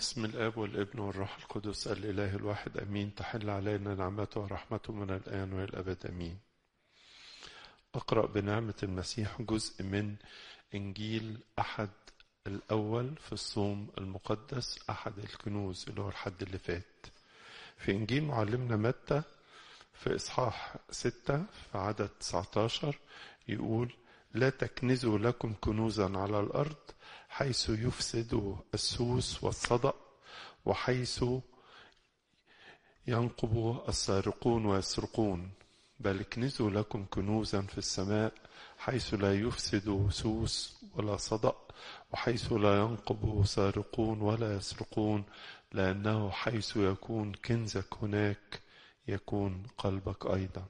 بسم الاب والابن والروح القدس الاله الواحد امين تحل علينا نعمته ورحمته من الان والى الابد امين اقرا بنعمه المسيح جزء من انجيل احد الاول في الصوم المقدس احد الكنوز اللي هو الحد اللي فات في انجيل معلمنا متى في اصحاح ستة في عدد 19 يقول لا تكنزوا لكم كنوزا على الارض حيث يفسد السوس والصدأ وحيث ينقب السارقون ويسرقون بل اكنزوا لكم كنوزا في السماء حيث لا يفسد سوس ولا صدأ وحيث لا ينقب سارقون ولا يسرقون لأنه حيث يكون كنزك هناك يكون قلبك أيضا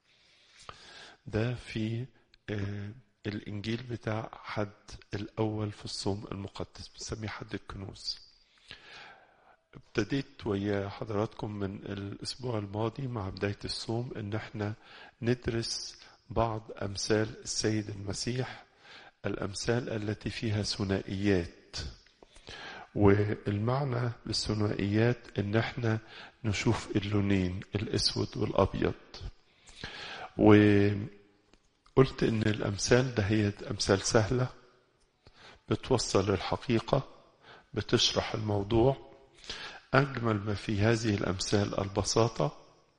ده في آه الإنجيل بتاع حد الأول في الصوم المقدس بنسميه حد الكنوز ابتديت ويا حضراتكم من الأسبوع الماضي مع بداية الصوم إن احنا ندرس بعض أمثال السيد المسيح الأمثال التي فيها ثنائيات والمعنى للثنائيات إن احنا نشوف اللونين الأسود والأبيض و قلت ان الامثال ده هي امثال سهله بتوصل الحقيقه بتشرح الموضوع اجمل ما في هذه الامثال البساطه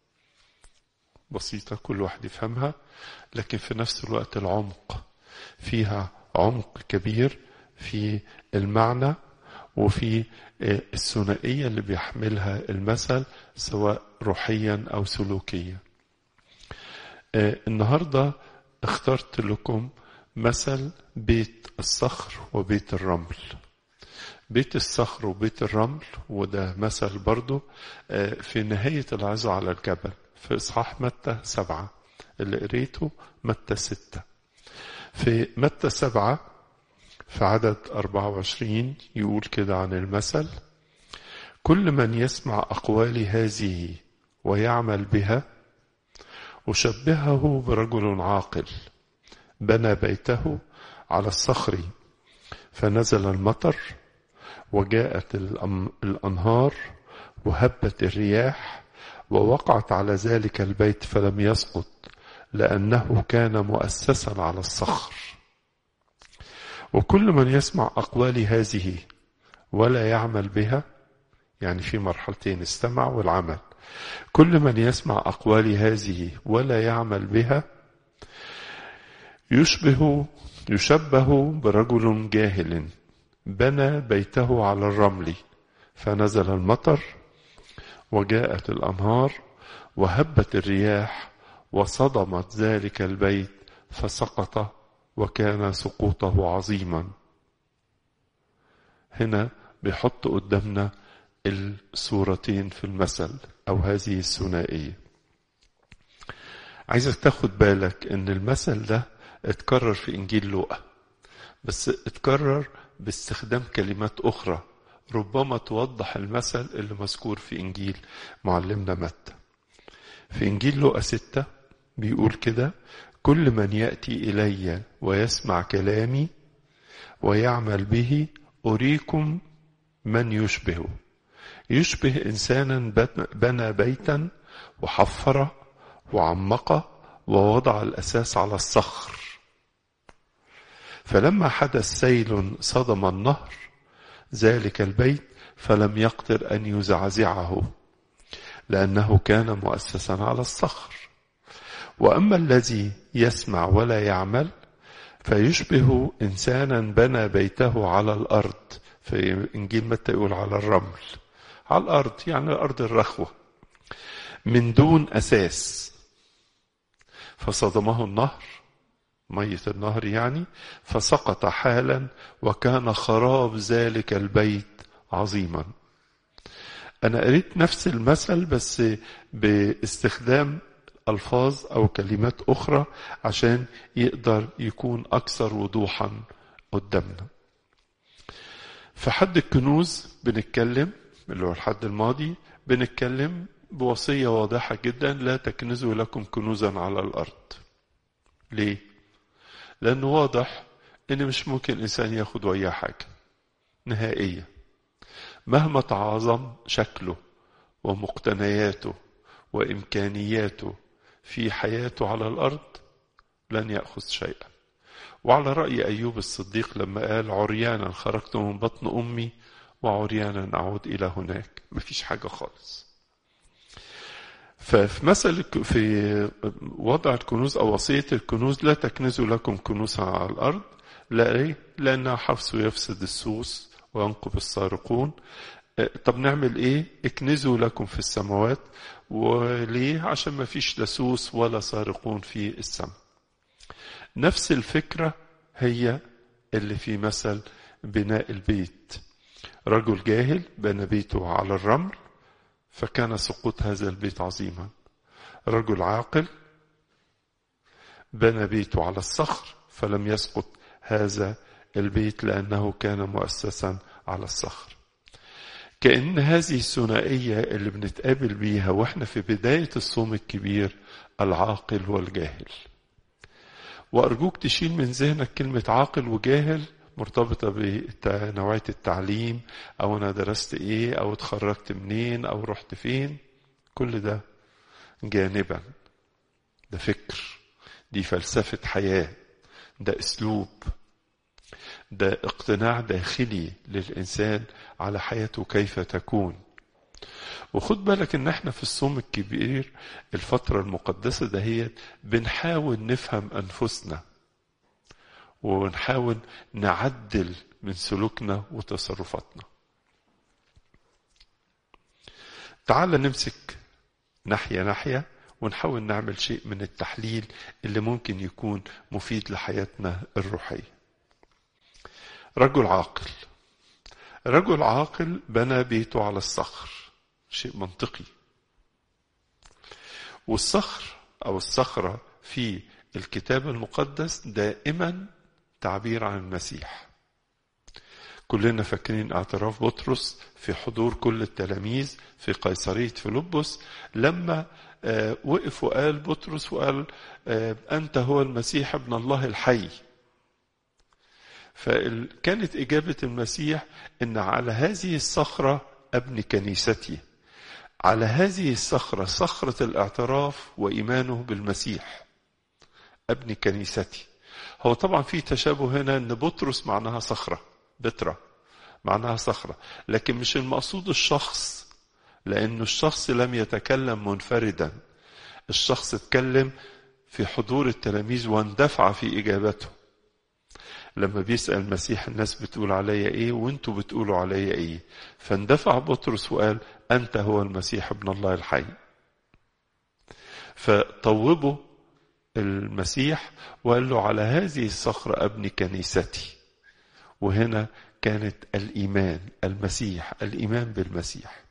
بسيطه كل واحد يفهمها لكن في نفس الوقت العمق فيها عمق كبير في المعنى وفي الثنائيه اللي بيحملها المثل سواء روحيا او سلوكيا النهارده اخترت لكم مثل بيت الصخر وبيت الرمل بيت الصخر وبيت الرمل وده مثل برضو في نهاية العظة على الجبل في إصحاح متى سبعة اللي قريته متى ستة في متى سبعة في عدد 24 يقول كده عن المثل كل من يسمع أقوالي هذه ويعمل بها أشبهه برجل عاقل بنى بيته على الصخر فنزل المطر وجاءت الأنهار وهبت الرياح ووقعت على ذلك البيت فلم يسقط لأنه كان مؤسسا على الصخر وكل من يسمع أقوالي هذه ولا يعمل بها يعني في مرحلتين استمع والعمل كل من يسمع أقوالي هذه ولا يعمل بها يشبه يشبه برجل جاهل بنى بيته على الرمل فنزل المطر وجاءت الأنهار وهبت الرياح وصدمت ذلك البيت فسقط وكان سقوطه عظيما هنا بيحط قدامنا الصورتين في المثل أو هذه الثنائية عايزك تاخد بالك ان المثل ده اتكرر في انجيل لوقا بس اتكرر باستخدام كلمات اخرى ربما توضح المثل اللي مذكور في انجيل معلمنا متى في انجيل لوقا ستة بيقول كده كل من يأتي إلي ويسمع كلامي ويعمل به أريكم من يشبهه يشبه إنسانا بنى بيتا وحفر وعمق ووضع الأساس على الصخر فلما حدث سيل صدم النهر ذلك البيت فلم يقدر أن يزعزعه لأنه كان مؤسسا على الصخر وأما الذي يسمع ولا يعمل فيشبه إنسانا بنى بيته على الأرض في إنجيل متى يقول على الرمل على الأرض يعني الأرض الرخوة من دون أساس فصدمه النهر مية النهر يعني فسقط حالا وكان خراب ذلك البيت عظيما أنا قريت نفس المثل بس باستخدام ألفاظ أو كلمات أخرى عشان يقدر يكون أكثر وضوحا قدامنا في حد الكنوز بنتكلم اللي هو الحد الماضي بنتكلم بوصية واضحة جدا لا تكنزوا لكم كنوزا على الأرض ليه؟ لأنه واضح إن مش ممكن إنسان ياخد وياه حاجة نهائية مهما تعاظم شكله ومقتنياته وإمكانياته في حياته على الأرض لن يأخذ شيئا وعلى رأي أيوب الصديق لما قال عريانا خرجت من بطن أمي وعريانا أعود إلى هناك مفيش حاجة خالص ففي مثل في وضع الكنوز أو وصية الكنوز لا تكنزوا لكم كنوزها على الأرض لا إيه؟ لأنها حفظ يفسد السوس وينقب السارقون طب نعمل إيه؟ اكنزوا لكم في السماوات وليه؟ عشان ما فيش لسوس ولا سارقون في السماء نفس الفكرة هي اللي في مثل بناء البيت رجل جاهل بنى بيته على الرمل فكان سقوط هذا البيت عظيما رجل عاقل بنى بيته على الصخر فلم يسقط هذا البيت لأنه كان مؤسسا على الصخر كأن هذه الثنائية اللي بنتقابل بيها واحنا في بداية الصوم الكبير العاقل والجاهل وأرجوك تشيل من ذهنك كلمة عاقل وجاهل مرتبطة بنوعية التعليم أو أنا درست إيه أو اتخرجت منين أو رحت فين كل ده جانبا ده فكر دي فلسفة حياة ده أسلوب ده اقتناع داخلي للإنسان على حياته كيف تكون وخد بالك ان احنا في الصوم الكبير الفترة المقدسة دهيت بنحاول نفهم انفسنا ونحاول نعدل من سلوكنا وتصرفاتنا تعال نمسك ناحية ناحية ونحاول نعمل شيء من التحليل اللي ممكن يكون مفيد لحياتنا الروحية رجل عاقل رجل عاقل بنى بيته على الصخر شيء منطقي والصخر او الصخره في الكتاب المقدس دائما تعبير عن المسيح كلنا فاكرين اعتراف بطرس في حضور كل التلاميذ في قيصرية فيلبس لما وقف وقال بطرس وقال أنت هو المسيح ابن الله الحي فكانت إجابة المسيح إن على هذه الصخرة أبني كنيستي على هذه الصخرة صخرة الاعتراف وإيمانه بالمسيح أبني كنيستي هو طبعا في تشابه هنا أن بطرس معناها صخرة بترة معناها صخرة لكن مش المقصود الشخص لأنه الشخص لم يتكلم منفردا الشخص اتكلم في حضور التلاميذ واندفع في إجابته لما بيسأل المسيح الناس بتقول عليا ايه وانتوا بتقولوا عليا ايه فاندفع بطرس وقال انت هو المسيح ابن الله الحي فطوبه المسيح وقال له على هذه الصخرة ابني كنيستي وهنا كانت الإيمان المسيح الإيمان بالمسيح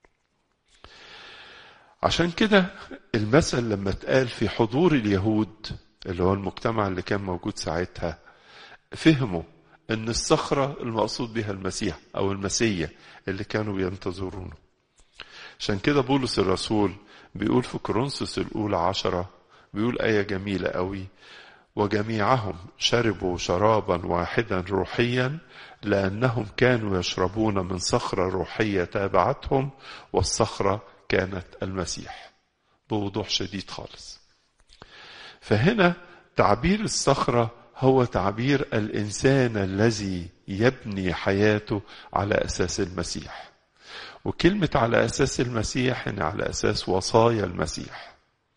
عشان كده المثل لما اتقال في حضور اليهود اللي هو المجتمع اللي كان موجود ساعتها فهموا ان الصخرة المقصود بها المسيح او المسيح اللي كانوا بينتظرونه عشان كده بولس الرسول بيقول في كورنثوس الاولى عشرة بيقول آية جميلة قوي وجميعهم شربوا شرابا واحدا روحيا لأنهم كانوا يشربون من صخرة روحية تابعتهم والصخرة كانت المسيح بوضوح شديد خالص فهنا تعبير الصخرة هو تعبير الإنسان الذي يبني حياته على أساس المسيح وكلمة على أساس المسيح يعني على أساس وصايا المسيح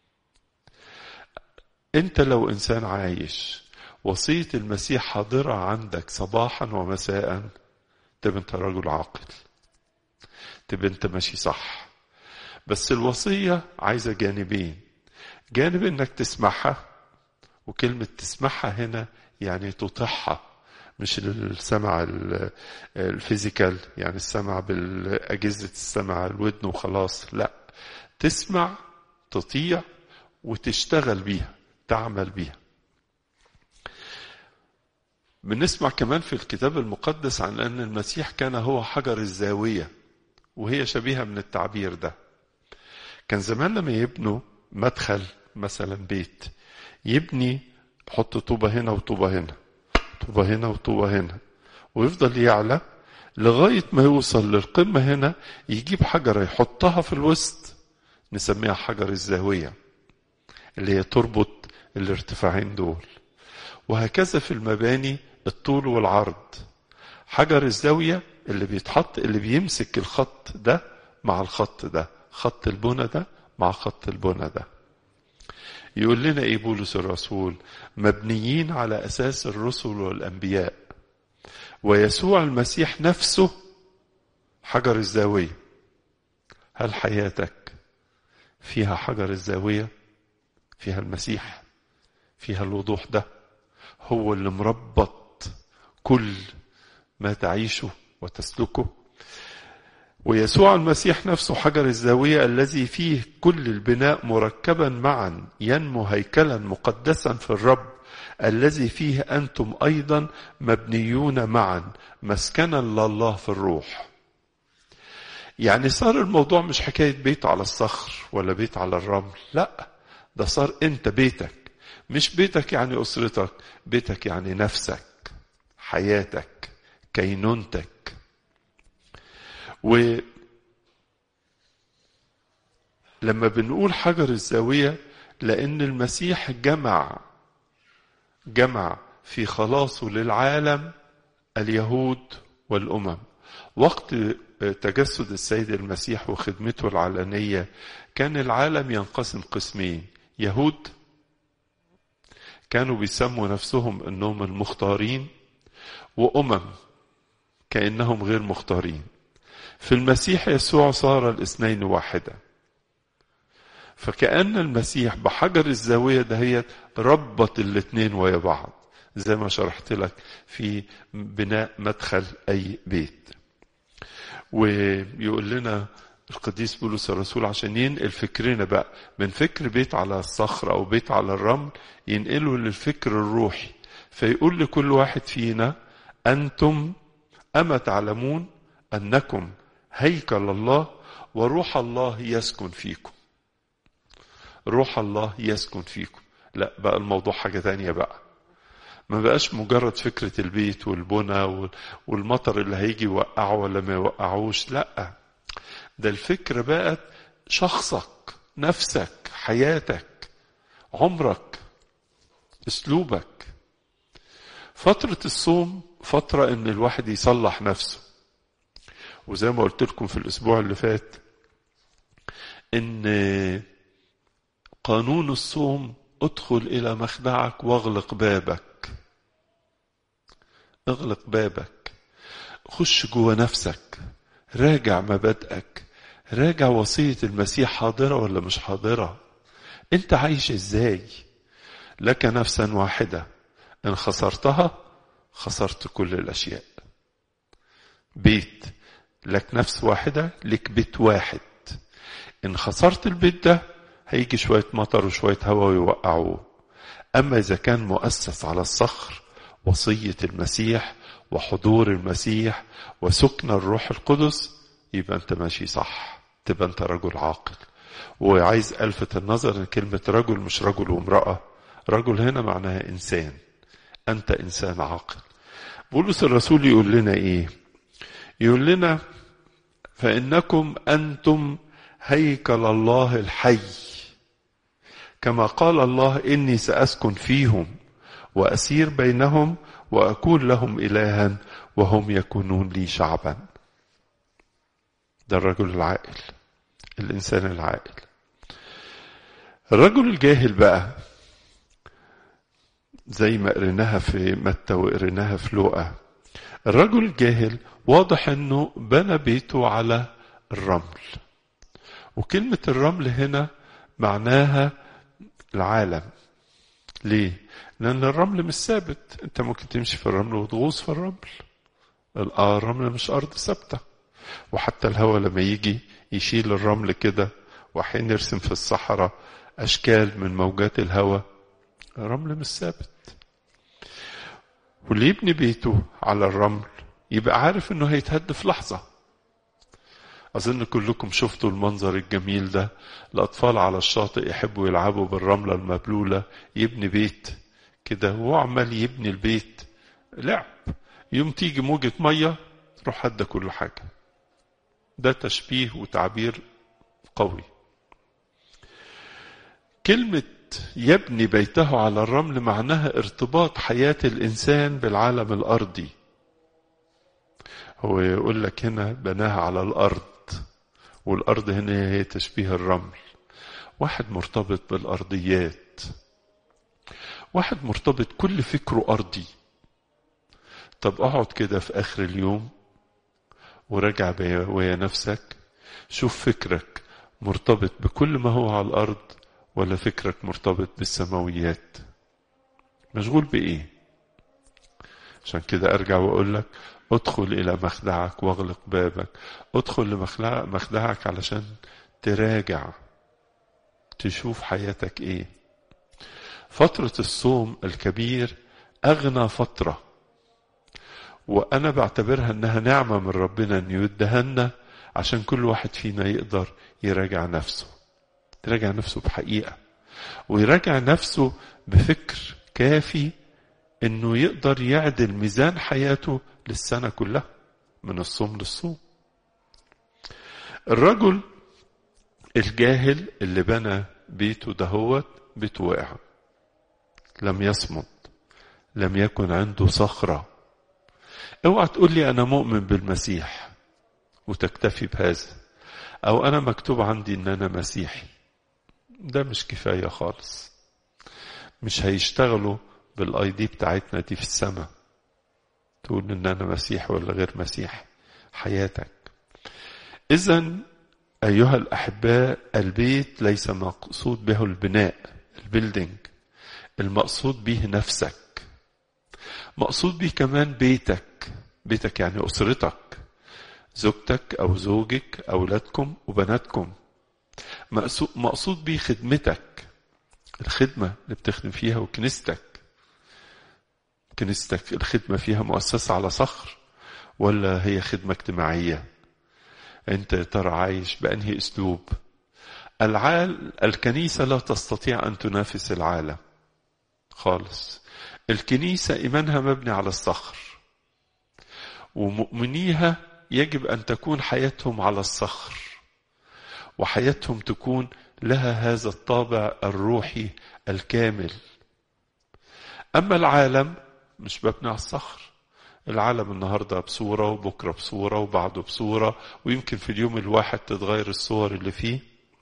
أنت لو إنسان عايش وصية المسيح حاضرة عندك صباحا ومساء تبقى أنت رجل عاقل تبقى أنت ماشي صح بس الوصية عايزة جانبين جانب إنك تسمعها وكلمة تسمعها هنا يعني تطيعها مش السمع الفيزيكال يعني السمع بالأجهزة السمع الودن وخلاص لا تسمع تطيع وتشتغل بيها تعمل بيها بنسمع كمان في الكتاب المقدس عن أن المسيح كان هو حجر الزاوية وهي شبيهة من التعبير ده كان زمان لما يبنوا مدخل مثلا بيت يبني حط طوبة هنا وطوبة هنا طوبة هنا وطوبة هنا ويفضل يعلى لغاية ما يوصل للقمة هنا يجيب حجرة يحطها في الوسط نسميها حجر الزاوية اللي هي تربط الارتفاعين دول وهكذا في المباني الطول والعرض حجر الزاوية اللي بيتحط اللي بيمسك الخط ده مع الخط ده خط البنى ده مع خط البنى ده يقول لنا ايه بولس الرسول مبنيين على اساس الرسل والانبياء ويسوع المسيح نفسه حجر الزاويه هل حياتك فيها حجر الزاويه فيها المسيح فيها الوضوح ده هو اللي مربط كل ما تعيشه وتسلكه ويسوع المسيح نفسه حجر الزاوية الذي فيه كل البناء مركبا معا ينمو هيكلا مقدسا في الرب الذي فيه أنتم أيضا مبنيون معا مسكنا لله في الروح يعني صار الموضوع مش حكاية بيت على الصخر ولا بيت على الرمل لا ده صار انت بيتك مش بيتك يعني أسرتك بيتك يعني نفسك حياتك كينونتك و لما بنقول حجر الزاوية لأن المسيح جمع جمع في خلاصه للعالم اليهود والأمم وقت تجسد السيد المسيح وخدمته العلنية كان العالم ينقسم قسمين يهود كانوا بيسموا نفسهم انهم المختارين وامم كانهم غير مختارين في المسيح يسوع صار الاثنين واحدا فكأن المسيح بحجر الزاوية دهيت ربط الاثنين ويا بعض زي ما شرحت لك في بناء مدخل أي بيت ويقول لنا القديس بولس الرسول عشان ينقل فكرنا بقى من فكر بيت على الصخر أو بيت على الرمل ينقله للفكر الروحي فيقول لكل واحد فينا أنتم أما تعلمون أنكم هيكل الله وروح الله يسكن فيكم روح الله يسكن فيكم لا بقى الموضوع حاجة تانية بقى ما بقاش مجرد فكرة البيت والبنى والمطر اللي هيجي يوقعه ولا ما يوقعوش لا ده الفكرة بقت شخصك نفسك حياتك عمرك اسلوبك فترة الصوم فترة ان الواحد يصلح نفسه وزي ما قلت لكم في الاسبوع اللي فات ان قانون الصوم ادخل الى مخدعك واغلق بابك اغلق بابك خش جوه نفسك راجع مبادئك راجع وصية المسيح حاضرة ولا مش حاضرة انت عايش ازاي لك نفسا واحدة ان خسرتها خسرت كل الاشياء بيت لك نفس واحدة لك بيت واحد ان خسرت البيت ده هيجي شوية مطر وشوية هواء ويوقعوه أما إذا كان مؤسس على الصخر وصية المسيح وحضور المسيح وسكن الروح القدس يبقى أنت ماشي صح تبقى أنت رجل عاقل وعايز ألفت النظر أن كلمة رجل مش رجل وامرأة رجل هنا معناها إنسان أنت إنسان عاقل بولس الرسول يقول لنا إيه يقول لنا فإنكم أنتم هيكل الله الحي كما قال الله إني سأسكن فيهم وأسير بينهم وأكون لهم إلها وهم يكونون لي شعبا ده الرجل العاقل الإنسان العاقل الرجل الجاهل بقى زي ما قريناها في متى وقريناها في لوقا الرجل الجاهل واضح انه بنى بيته على الرمل وكلمة الرمل هنا معناها العالم ليه؟ لأن الرمل مش ثابت أنت ممكن تمشي في الرمل وتغوص في الرمل الرمل مش أرض ثابتة وحتى الهواء لما يجي يشيل الرمل كده وحين يرسم في الصحراء أشكال من موجات الهواء الرمل مش ثابت واللي يبني بيته على الرمل يبقى عارف انه هيتهد في لحظه أظن كلكم شفتوا المنظر الجميل ده الأطفال على الشاطئ يحبوا يلعبوا بالرملة المبلولة يبني بيت كده وهو عمال يبني البيت لعب يوم تيجي موجة مية روح هدى كل حاجة ده تشبيه وتعبير قوي كلمة يبني بيته على الرمل معناها ارتباط حياة الإنسان بالعالم الأرضي هو يقول لك هنا بناها على الأرض والأرض هنا هي تشبيه الرمل واحد مرتبط بالأرضيات واحد مرتبط كل فكره أرضي طب اقعد كده في آخر اليوم وراجع ويا نفسك شوف فكرك مرتبط بكل ما هو على الأرض ولا فكرك مرتبط بالسماويات مشغول بإيه عشان كده أرجع وأقول لك ادخل إلى مخدعك واغلق بابك ادخل لمخدعك علشان تراجع تشوف حياتك إيه فترة الصوم الكبير أغنى فترة وأنا بعتبرها أنها نعمة من ربنا أن يدهنا عشان كل واحد فينا يقدر يراجع نفسه يراجع نفسه بحقيقة ويراجع نفسه بفكر كافي انه يقدر يعدل ميزان حياته للسنة كلها من الصوم للصوم الرجل الجاهل اللي بنى بيته دهوت بيته وقع لم يصمد لم يكن عنده صخرة اوعى تقول لي انا مؤمن بالمسيح وتكتفي بهذا او انا مكتوب عندي ان انا مسيحي ده مش كفاية خالص مش هيشتغلوا بالاي دي بتاعتنا دي في السماء تقول ان انا مسيح ولا غير مسيح حياتك اذا ايها الاحباء البيت ليس مقصود به البناء البيلدينج المقصود به نفسك مقصود به كمان بيتك بيتك يعني اسرتك زوجتك او زوجك اولادكم وبناتكم مقصود به خدمتك الخدمة اللي بتخدم فيها وكنيستك كنيستك الخدمة فيها مؤسسة على صخر ولا هي خدمة اجتماعية انت ترى عايش بأنهي اسلوب العال الكنيسة لا تستطيع أن تنافس العالم خالص الكنيسة إيمانها مبني على الصخر ومؤمنيها يجب أن تكون حياتهم على الصخر وحياتهم تكون لها هذا الطابع الروحي الكامل أما العالم مش مبني على الصخر العالم النهاردة بصورة وبكرة بصورة وبعده بصورة ويمكن في اليوم الواحد تتغير الصور اللي فيه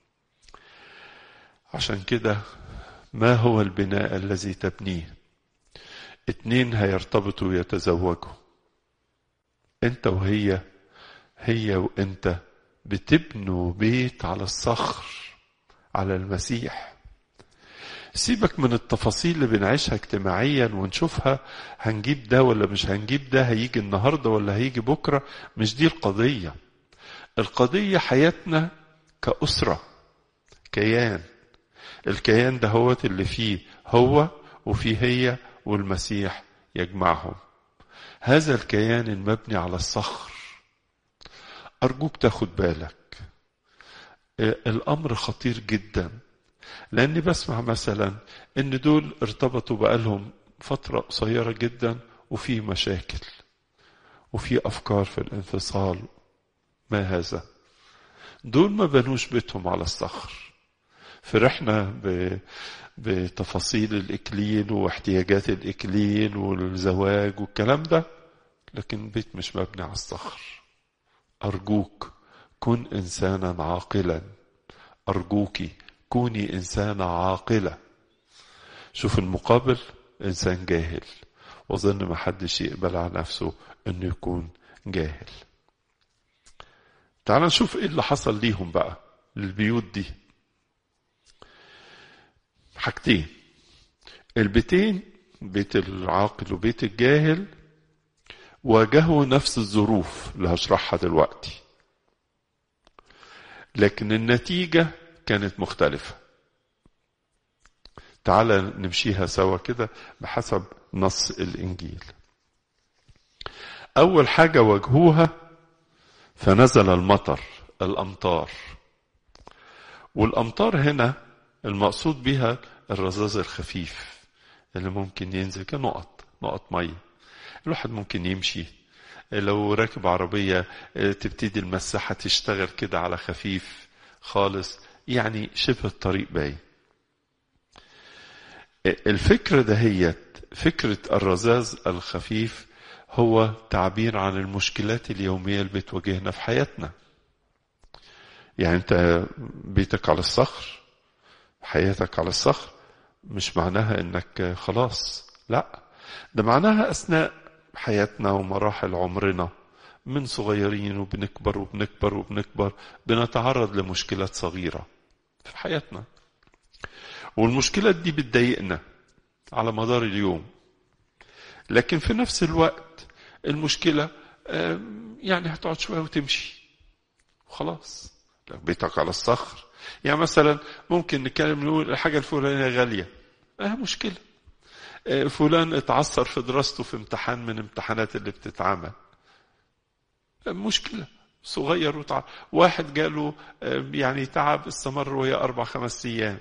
عشان كده ما هو البناء الذي تبنيه اتنين هيرتبطوا ويتزوجوا انت وهي هي وانت بتبنوا بيت على الصخر على المسيح سيبك من التفاصيل اللي بنعيشها اجتماعيا ونشوفها هنجيب ده ولا مش هنجيب ده هيجي النهارده ولا هيجي بكره مش دي القضيه القضيه حياتنا كاسره كيان الكيان ده هو اللي فيه هو وفيه هي والمسيح يجمعهم هذا الكيان المبني على الصخر أرجوك تاخد بالك الأمر خطير جدا لأني بسمع مثلا إن دول ارتبطوا بقالهم فترة قصيرة جدا وفي مشاكل وفي أفكار في الانفصال ما هذا دول ما بنوش بيتهم على الصخر فرحنا ب... بتفاصيل الإكليل واحتياجات الإكليل والزواج والكلام ده لكن البيت مش مبني على الصخر أرجوك كن إنسانا عاقلا أرجوك كوني إنسانة عاقلة شوف المقابل إنسان جاهل وظن ما حدش يقبل على نفسه إنه يكون جاهل تعال نشوف إيه اللي حصل ليهم بقى للبيوت دي حاجتين البيتين بيت العاقل وبيت الجاهل واجهوا نفس الظروف اللي هشرحها دلوقتي لكن النتيجة كانت مختلفة تعال نمشيها سوا كده بحسب نص الإنجيل أول حاجة واجهوها فنزل المطر الأمطار والأمطار هنا المقصود بها الرذاذ الخفيف اللي ممكن ينزل كنقط نقط ميه الواحد ممكن يمشي لو راكب عربية تبتدي المساحة تشتغل كده على خفيف خالص يعني شبه الطريق باين الفكرة دهيت فكرة الرذاذ الخفيف هو تعبير عن المشكلات اليومية اللي بتواجهنا في حياتنا يعني انت بيتك على الصخر حياتك على الصخر مش معناها انك خلاص لا ده معناها اثناء حياتنا ومراحل عمرنا من صغيرين وبنكبر وبنكبر وبنكبر بنتعرض لمشكلات صغيرة في حياتنا والمشكلات دي بتضايقنا على مدار اليوم لكن في نفس الوقت المشكلة يعني هتقعد شوية وتمشي وخلاص بيتك على الصخر يعني مثلا ممكن نتكلم نقول الحاجة الفلانية غالية اه مشكلة فلان اتعثر في دراسته في امتحان من امتحانات اللي بتتعمل مشكلة صغير وتع... واحد جاله يعني تعب استمر وهي أربع خمس أيام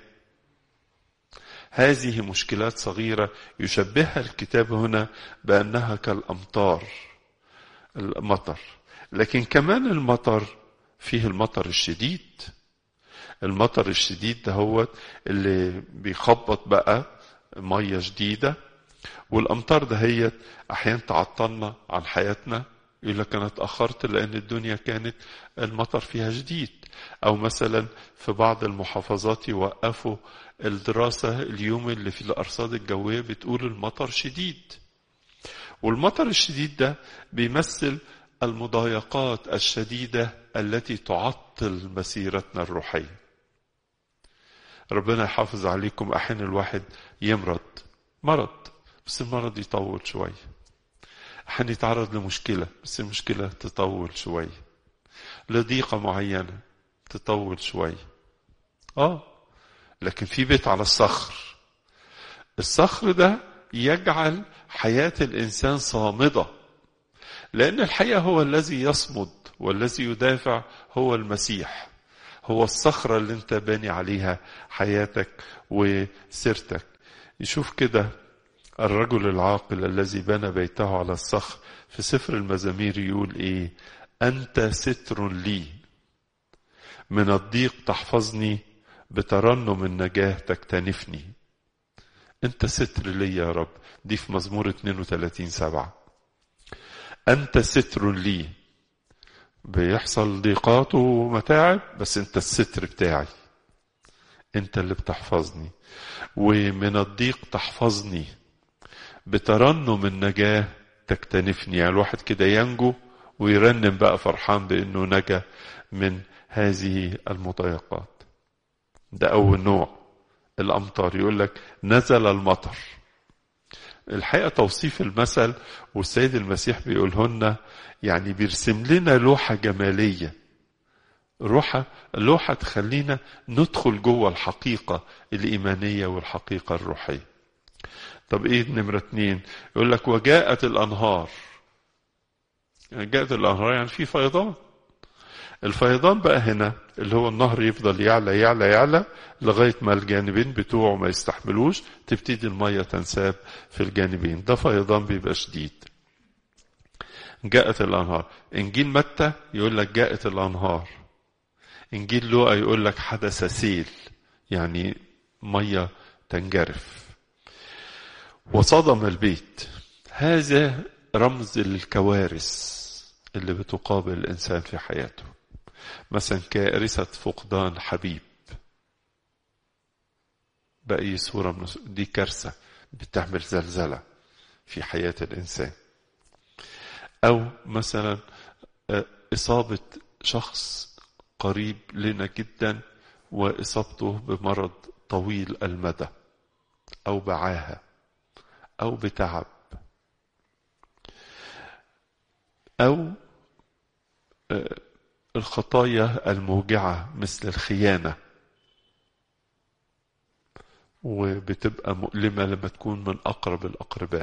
هذه مشكلات صغيرة يشبهها الكتاب هنا بأنها كالأمطار المطر لكن كمان المطر فيه المطر الشديد المطر الشديد ده هو اللي بيخبط بقى مية جديدة والأمطار ده هي أحيانا تعطلنا عن حياتنا يقول لك أنا اتأخرت لأن الدنيا كانت المطر فيها جديد أو مثلا في بعض المحافظات يوقفوا الدراسة اليوم اللي في الأرصاد الجوية بتقول المطر شديد والمطر الشديد ده بيمثل المضايقات الشديدة التي تعطل مسيرتنا الروحية ربنا يحافظ عليكم أحيانا الواحد يمرض مرض بس المرض يطول شوية أحيانا يتعرض لمشكلة بس المشكلة تطول شوية لضيقة معينة تطول شوية آه لكن في بيت على الصخر الصخر ده يجعل حياة الإنسان صامدة لأن الحقيقة هو الذي يصمد والذي يدافع هو المسيح هو الصخرة اللي انت باني عليها حياتك وسيرتك يشوف كده الرجل العاقل الذي بنى بيته على الصخر في سفر المزامير يقول ايه انت ستر لي من الضيق تحفظني بترنم النجاة تكتنفني انت ستر لي يا رب دي في مزمور 32 سبعة انت ستر لي بيحصل ضيقات ومتاعب بس انت الستر بتاعي انت اللي بتحفظني ومن الضيق تحفظني بترنم النجاة تكتنفني يعني الواحد كده ينجو ويرنم بقى فرحان بانه نجا من هذه المضايقات ده اول نوع الامطار يقول لك نزل المطر الحقيقه توصيف المثل والسيد المسيح بيقولهن يعني بيرسم لنا لوحه جماليه روحة لوحة تخلينا ندخل جوه الحقيقة الإيمانية والحقيقة الروحية طب إيه نمرة اتنين يقول لك وجاءت الأنهار يعني جاءت الأنهار يعني في فيضان الفيضان بقى هنا اللي هو النهر يفضل يعلى يعلى يعلى لغاية ما الجانبين بتوعه ما يستحملوش تبتدي المية تنساب في الجانبين ده فيضان بيبقى شديد جاءت الأنهار إنجيل متى يقول لك جاءت الأنهار إنجيل لوقا يقول لك حدث سيل يعني مية تنجرف وصدم البيت هذا رمز للكوارث اللي بتقابل الإنسان في حياته مثلا كارثة فقدان حبيب بأي صورة من دي كارثة بتعمل زلزلة في حياة الإنسان أو مثلا إصابة شخص قريب لنا جدا وإصابته بمرض طويل المدى أو بعاهة أو بتعب أو الخطايا الموجعة مثل الخيانة وبتبقى مؤلمة لما تكون من أقرب الأقرباء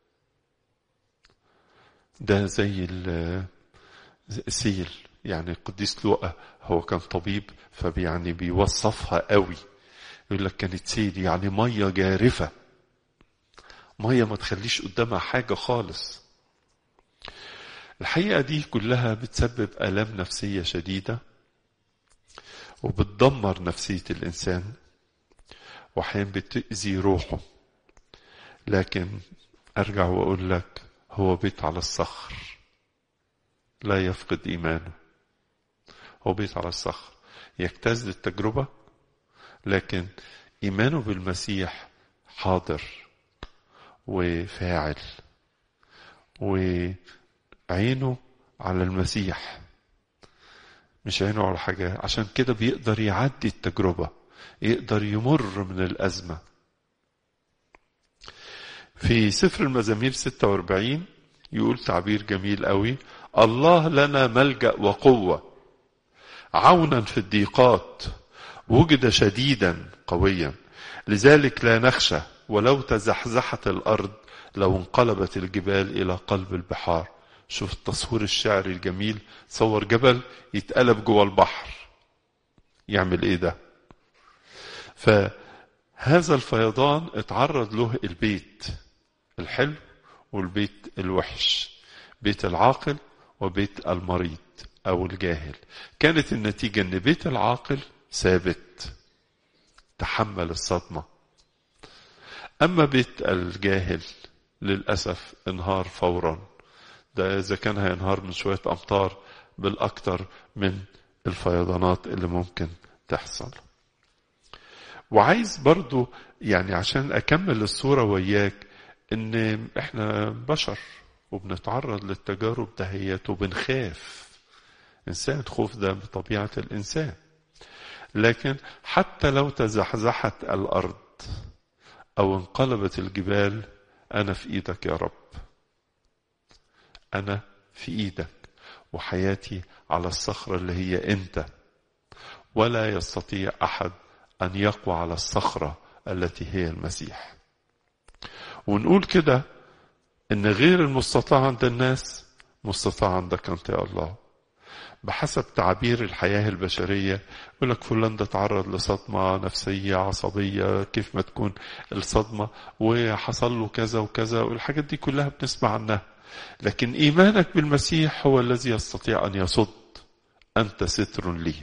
ده زي السيل يعني القديس لوقا هو كان طبيب فبيعني بيوصفها قوي يقول لك كانت سيل يعني مية جارفة مية ما تخليش قدامها حاجة خالص الحقيقة دي كلها بتسبب آلام نفسية شديدة وبتدمر نفسية الإنسان وأحيانا بتأذي روحه لكن أرجع وأقول لك هو بيت على الصخر لا يفقد إيمانه هو بيت على الصخر يجتاز التجربة لكن إيمانه بالمسيح حاضر وفاعل وعينه على المسيح مش عينه على حاجة عشان كده بيقدر يعدي التجربة يقدر يمر من الأزمة في سفر المزامير 46 يقول تعبير جميل قوي الله لنا ملجأ وقوة عونا في الضيقات وجد شديدا قويا لذلك لا نخشى ولو تزحزحت الأرض لو انقلبت الجبال إلى قلب البحار شوف التصوير الشعري الجميل صور جبل يتقلب جوه البحر يعمل ايه ده فهذا الفيضان اتعرض له البيت الحلو والبيت الوحش بيت العاقل وبيت المريض او الجاهل كانت النتيجة ان بيت العاقل ثابت تحمل الصدمة اما بيت الجاهل للأسف انهار فورا ده إذا كان هينهار من شوية أمطار بالأكثر من الفيضانات اللي ممكن تحصل وعايز برضو يعني عشان أكمل الصورة وياك إن إحنا بشر وبنتعرض للتجارب دهيت وبنخاف إنسان خوف ده بطبيعة الإنسان لكن حتى لو تزحزحت الأرض أو انقلبت الجبال أنا في إيدك يا رب أنا في إيدك وحياتي على الصخرة اللي هي أنت ولا يستطيع أحد أن يقوى على الصخرة التي هي المسيح ونقول كده إن غير المستطاع عند الناس مستطاع عندك أنت يا الله بحسب تعبير الحياة البشرية يقول لك فلان ده تعرض لصدمة نفسية عصبية كيف ما تكون الصدمة وحصل له كذا وكذا والحاجات دي كلها بنسمع عنها لكن إيمانك بالمسيح هو الذي يستطيع أن يصد أنت ستر لي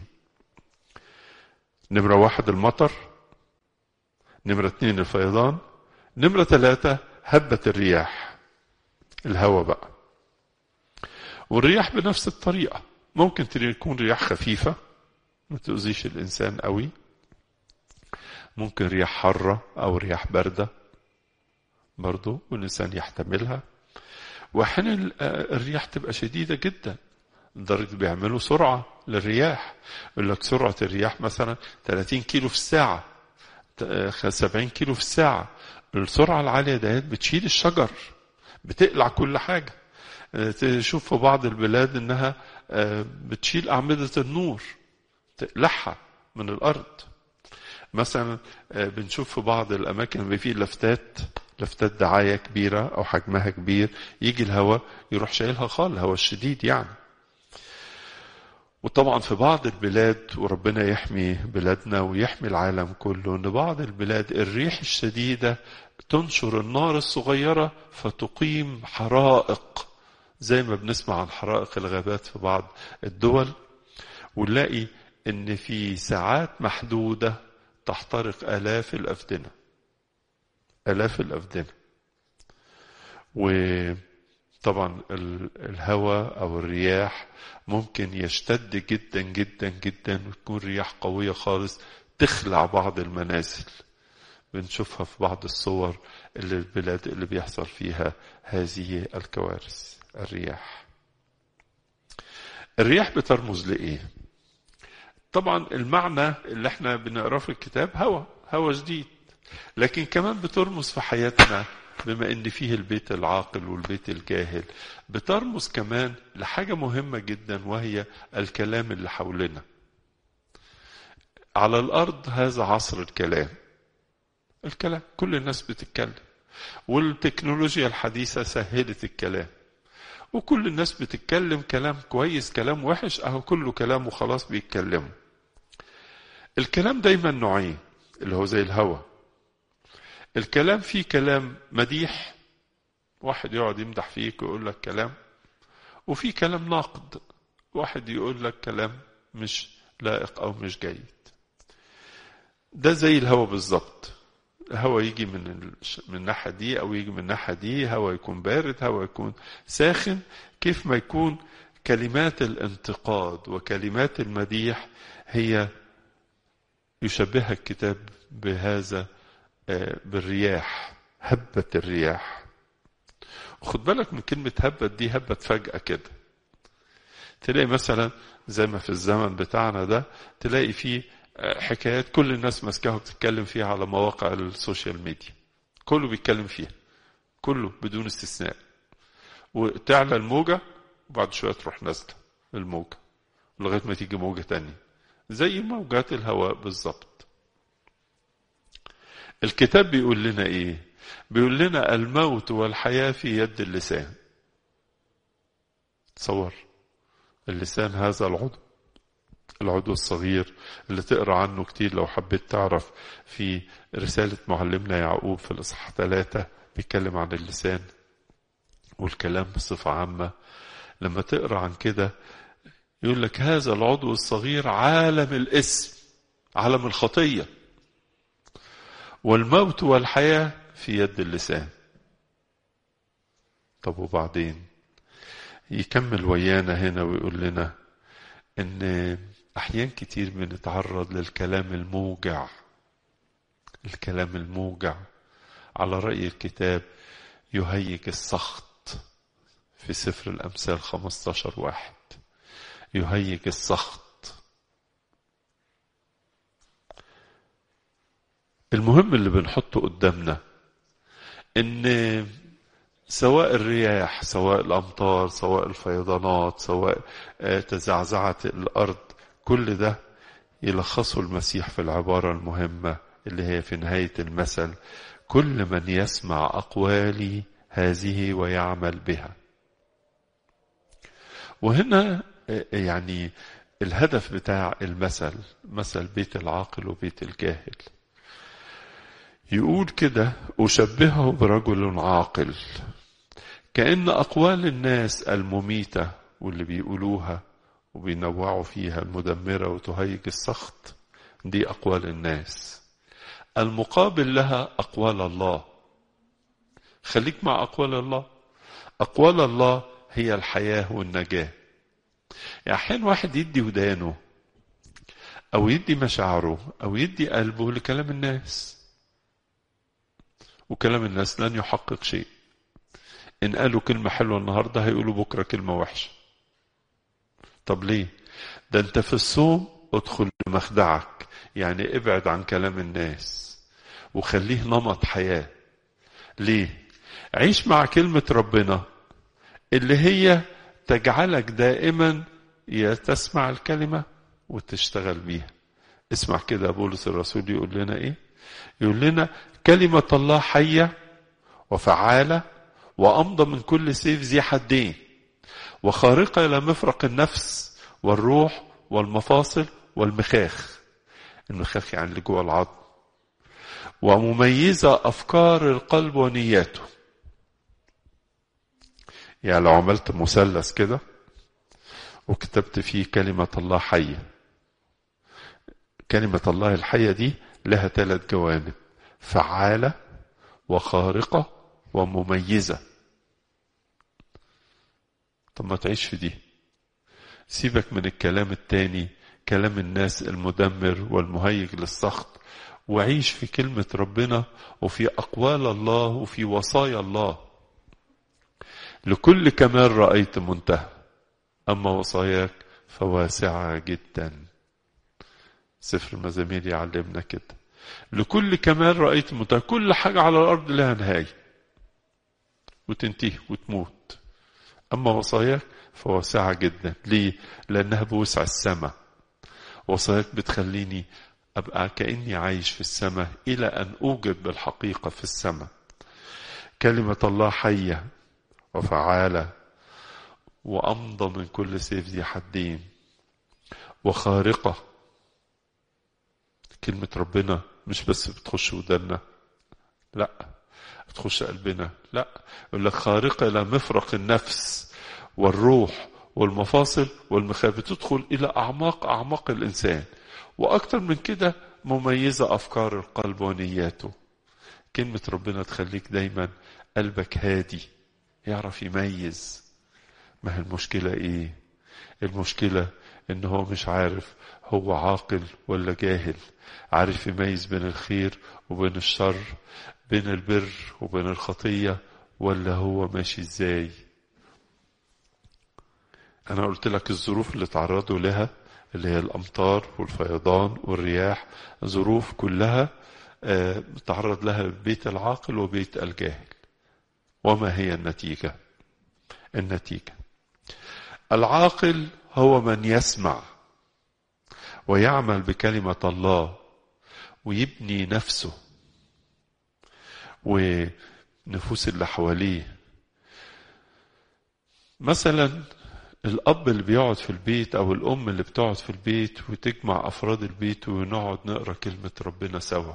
نمرة واحد المطر نمرة اثنين الفيضان نمرة ثلاثة هبة الرياح الهواء بقى والرياح بنفس الطريقة ممكن تكون رياح خفيفة ما تؤذيش الإنسان قوي ممكن رياح حارة أو رياح باردة برضو والإنسان يحتملها وأحيانا الرياح تبقى شديدة جدا لدرجة بيعملوا سرعة للرياح يقول لك سرعة الرياح مثلا 30 كيلو في الساعة 70 كيلو في الساعة السرعة العالية ديت بتشيل الشجر بتقلع كل حاجة تشوف في بعض البلاد انها بتشيل أعمدة النور تقلعها من الأرض مثلا بنشوف في بعض الأماكن اللي فيه لفتات لفتات دعاية كبيرة أو حجمها كبير يجي الهواء يروح شايلها خالص الهواء الشديد يعني وطبعا في بعض البلاد وربنا يحمي بلادنا ويحمي العالم كله ان بعض البلاد الريح الشديدة تنشر النار الصغيرة فتقيم حرائق زي ما بنسمع عن حرائق الغابات في بعض الدول ونلاقي ان في ساعات محدودة تحترق آلاف الأفدنة آلاف الأفدنة وطبعا الهواء أو الرياح ممكن يشتد جدا جدا جدا وتكون رياح قوية خالص تخلع بعض المنازل بنشوفها في بعض الصور اللي البلاد اللي بيحصل فيها هذه الكوارث الرياح الرياح بترمز لإيه طبعا المعنى اللي احنا بنقراه في الكتاب هوا هوا جديد لكن كمان بترمز في حياتنا بما ان فيه البيت العاقل والبيت الجاهل بترمز كمان لحاجة مهمة جدا وهي الكلام اللي حولنا على الارض هذا عصر الكلام الكلام كل الناس بتتكلم والتكنولوجيا الحديثة سهلت الكلام وكل الناس بتتكلم كلام كويس كلام وحش اهو كله كلام وخلاص بيتكلموا الكلام دايما نوعين اللي هو زي الهوى الكلام فيه كلام مديح واحد يقعد يمدح فيك ويقول لك كلام وفي كلام ناقد واحد يقول لك كلام مش لائق أو مش جيد ده زي الهوا بالظبط الهوا يجي من من الناحية دي أو يجي من الناحية دي هوا يكون بارد هوا يكون ساخن كيف ما يكون كلمات الانتقاد وكلمات المديح هي يشبهها الكتاب بهذا بالرياح هبة الرياح خد بالك من كلمة هبت دي هبت فجأة كده تلاقي مثلا زي ما في الزمن بتاعنا ده تلاقي فيه حكايات كل الناس ماسكاها وبتتكلم فيها على مواقع السوشيال ميديا كله بيتكلم فيها كله بدون استثناء وتعلى الموجة وبعد شوية تروح نازلة الموجة لغاية ما تيجي موجة تانية زي موجات الهواء بالظبط الكتاب بيقول لنا ايه بيقول لنا الموت والحياة في يد اللسان تصور اللسان هذا العضو العضو الصغير اللي تقرا عنه كتير لو حبيت تعرف في رسالة معلمنا يعقوب في الإصحاح ثلاثة بيتكلم عن اللسان والكلام بصفة عامة لما تقرا عن كده يقول لك هذا العضو الصغير عالم الاسم عالم الخطية والموت والحياة في يد اللسان طب وبعدين يكمل ويانا هنا ويقول لنا ان احيان كتير بنتعرض للكلام الموجع الكلام الموجع على رأي الكتاب يهيج السخط في سفر الأمثال 15 واحد يهيج السخط المهم اللي بنحطه قدامنا ان سواء الرياح سواء الامطار سواء الفيضانات سواء تزعزعت الارض كل ده يلخصه المسيح في العباره المهمه اللي هي في نهايه المثل كل من يسمع اقوالي هذه ويعمل بها وهنا يعني الهدف بتاع المثل مثل بيت العاقل وبيت الجاهل يقول كده أشبهه برجل عاقل كأن أقوال الناس المميتة واللي بيقولوها وبينوعوا فيها المدمرة وتهيج السخط دي أقوال الناس المقابل لها أقوال الله خليك مع أقوال الله أقوال الله هي الحياة والنجاة يعني أحيانا واحد يدي ودانه أو يدي مشاعره أو يدي قلبه لكلام الناس وكلام الناس لن يحقق شيء إن قالوا كلمة حلوة النهاردة هيقولوا بكرة كلمة وحشة طب ليه ده انت في الصوم ادخل لمخدعك يعني ابعد عن كلام الناس وخليه نمط حياة ليه عيش مع كلمة ربنا اللي هي تجعلك دائما تسمع الكلمة وتشتغل بيها اسمع كده بولس الرسول يقول لنا ايه يقول لنا كلمة الله حية وفعالة وأمضى من كل سيف ذي حدين وخارقة إلى مفرق النفس والروح والمفاصل والمخاخ المخاخ يعني اللي جوه العظم ومميزة أفكار القلب ونياته يعني لو عملت مثلث كده وكتبت فيه كلمة الله حية كلمة الله الحية دي لها ثلاث جوانب فعالة وخارقة ومميزة طب ما تعيش في دي سيبك من الكلام التاني كلام الناس المدمر والمهيج للسخط وعيش في كلمة ربنا وفي أقوال الله وفي وصايا الله لكل كمال رأيت منتهى أما وصاياك فواسعة جدا سفر المزامير يعلمنا كده لكل كمال رأيت منتهى كل حاجة على الأرض لها نهاية وتنتهي وتموت أما وصاياك فواسعة جدا ليه؟ لأنها بوسع السماء وصاياك بتخليني أبقى كأني عايش في السماء إلى أن أوجد بالحقيقة في السماء كلمة الله حية وفعالة وأمضى من كل سيف ذي حدين وخارقة كلمة ربنا مش بس بتخش ودنا لا تخش قلبنا لا يقول لك خارقة إلى مفرق النفس والروح والمفاصل والمخاب بتدخل إلى أعماق أعماق الإنسان وأكتر من كده مميزة أفكار القلب ونياته كلمة ربنا تخليك دايما قلبك هادي يعرف يميز ما هي المشكلة إيه المشكلة إن هو مش عارف هو عاقل ولا جاهل عارف يميز بين الخير وبين الشر بين البر وبين الخطية ولا هو ماشي ازاي انا قلت لك الظروف اللي تعرضوا لها اللي هي الامطار والفيضان والرياح ظروف كلها آه، تعرض لها بيت العاقل وبيت الجاهل وما هي النتيجة النتيجة العاقل هو من يسمع ويعمل بكلمة الله ويبني نفسه ونفوس اللي حواليه مثلا الأب اللي بيقعد في البيت أو الأم اللي بتقعد في البيت وتجمع أفراد البيت ونقعد نقرأ كلمة ربنا سوا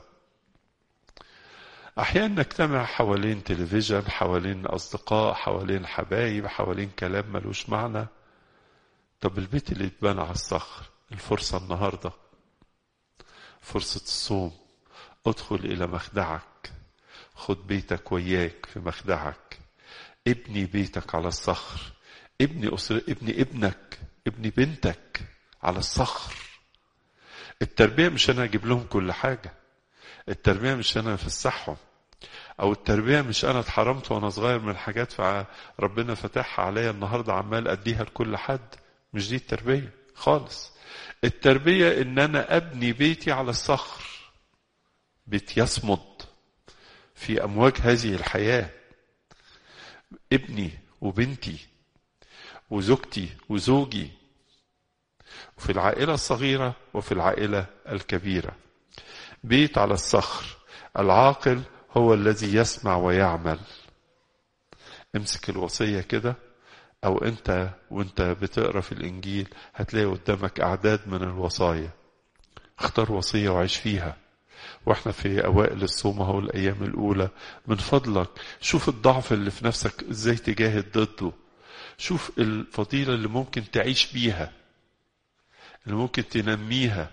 أحيانا نجتمع حوالين تلفزيون حوالين أصدقاء حوالين حبايب حوالين كلام ملوش معنى طب البيت اللي اتبنى على الصخر الفرصة النهاردة فرصة الصوم ادخل إلى مخدعك خد بيتك وياك في مخدعك ابني بيتك على الصخر ابني أسر ابني ابنك ابني بنتك على الصخر التربية مش أنا أجيب لهم كل حاجة التربية مش أنا أفسحهم أو التربية مش أنا اتحرمت وأنا صغير من حاجات فربنا فتحها عليا النهاردة عمال أديها لكل حد مش دي التربية خالص التربية إن أنا أبني بيتي على الصخر بيت يصمد في أمواج هذه الحياة ابني وبنتي وزوجتي وزوجي وفي العائلة الصغيرة وفي العائلة الكبيرة بيت على الصخر العاقل هو الذي يسمع ويعمل امسك الوصية كده او انت وانت بتقرا في الانجيل هتلاقي قدامك اعداد من الوصايا اختار وصية وعيش فيها واحنا في اوائل الصوم اهو الايام الاولى من فضلك شوف الضعف اللي في نفسك ازاي تجاهد ضده شوف الفضيلة اللي ممكن تعيش بيها اللي ممكن تنميها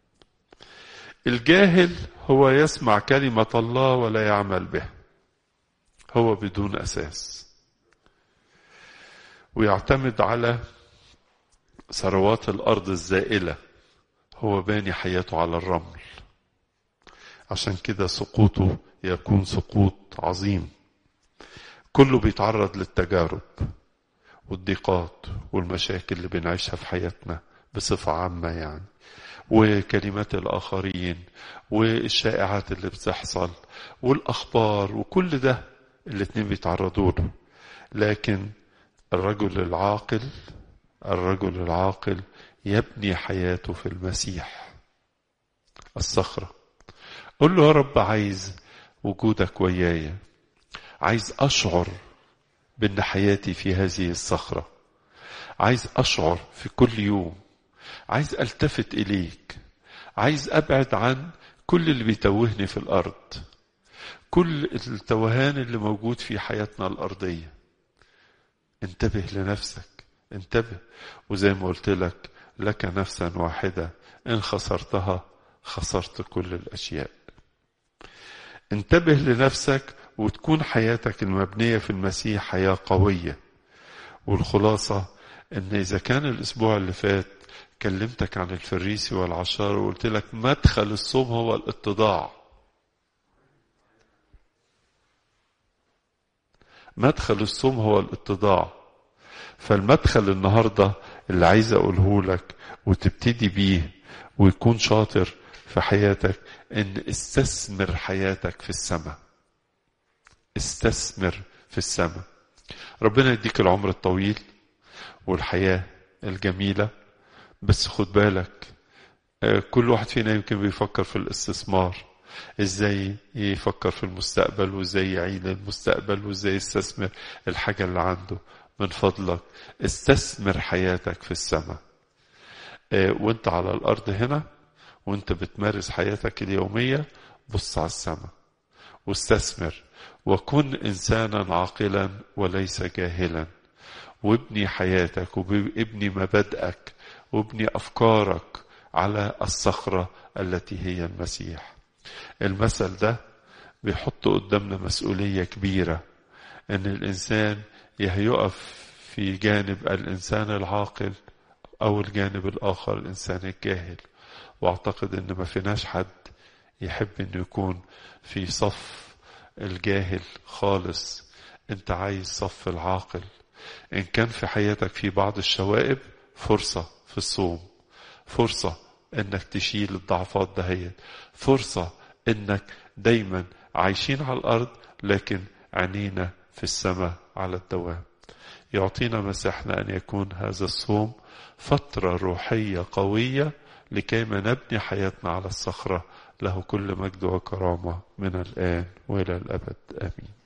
الجاهل هو يسمع كلمة الله ولا يعمل به هو بدون أساس ويعتمد على ثروات الأرض الزائلة هو باني حياته على الرمل عشان كده سقوطه يكون سقوط عظيم كله بيتعرض للتجارب والضيقات والمشاكل اللي بنعيشها في حياتنا بصفة عامة يعني وكلمات الآخرين والشائعات اللي بتحصل والأخبار وكل ده الاتنين بيتعرضوا له لكن الرجل العاقل الرجل العاقل يبني حياته في المسيح الصخرة قل له يا رب عايز وجودك وياي عايز أشعر بأن حياتي في هذه الصخرة عايز أشعر في كل يوم عايز التفت اليك عايز ابعد عن كل اللي بيتوهني في الارض كل التوهان اللي موجود في حياتنا الارضيه انتبه لنفسك انتبه وزي ما قلت لك لك نفسا واحده ان خسرتها خسرت كل الاشياء انتبه لنفسك وتكون حياتك المبنيه في المسيح حياه قويه والخلاصه ان اذا كان الاسبوع اللي فات كلمتك عن الفريسي والعشار وقلت لك مدخل الصوم هو الاتضاع مدخل الصوم هو الاتضاع فالمدخل النهارده اللي عايز اقوله لك وتبتدي بيه ويكون شاطر في حياتك ان استثمر حياتك في السماء استثمر في السماء ربنا يديك العمر الطويل والحياه الجميله بس خد بالك كل واحد فينا يمكن بيفكر في الاستثمار ازاي يفكر في المستقبل وازاي يعين المستقبل وازاي يستثمر الحاجة اللي عنده من فضلك استثمر حياتك في السماء وانت على الارض هنا وانت بتمارس حياتك اليومية بص على السماء واستثمر وكن انسانا عاقلا وليس جاهلا وابني حياتك وابني مبادئك وابني أفكارك على الصخرة التي هي المسيح المثل ده بيحط قدامنا مسؤولية كبيرة ان الانسان يقف في جانب الانسان العاقل او الجانب الاخر الانسان الجاهل واعتقد ان ما فيناش حد يحب انه يكون في صف الجاهل خالص انت عايز صف العاقل ان كان في حياتك في بعض الشوائب فرصة في الصوم فرصة انك تشيل الضعفات دهيت فرصة انك دايما عايشين على الارض لكن عينينا في السماء على الدوام يعطينا مساحنا ان يكون هذا الصوم فترة روحية قوية لكيما نبني حياتنا على الصخرة له كل مجد وكرامة من الآن وإلى الأبد آمين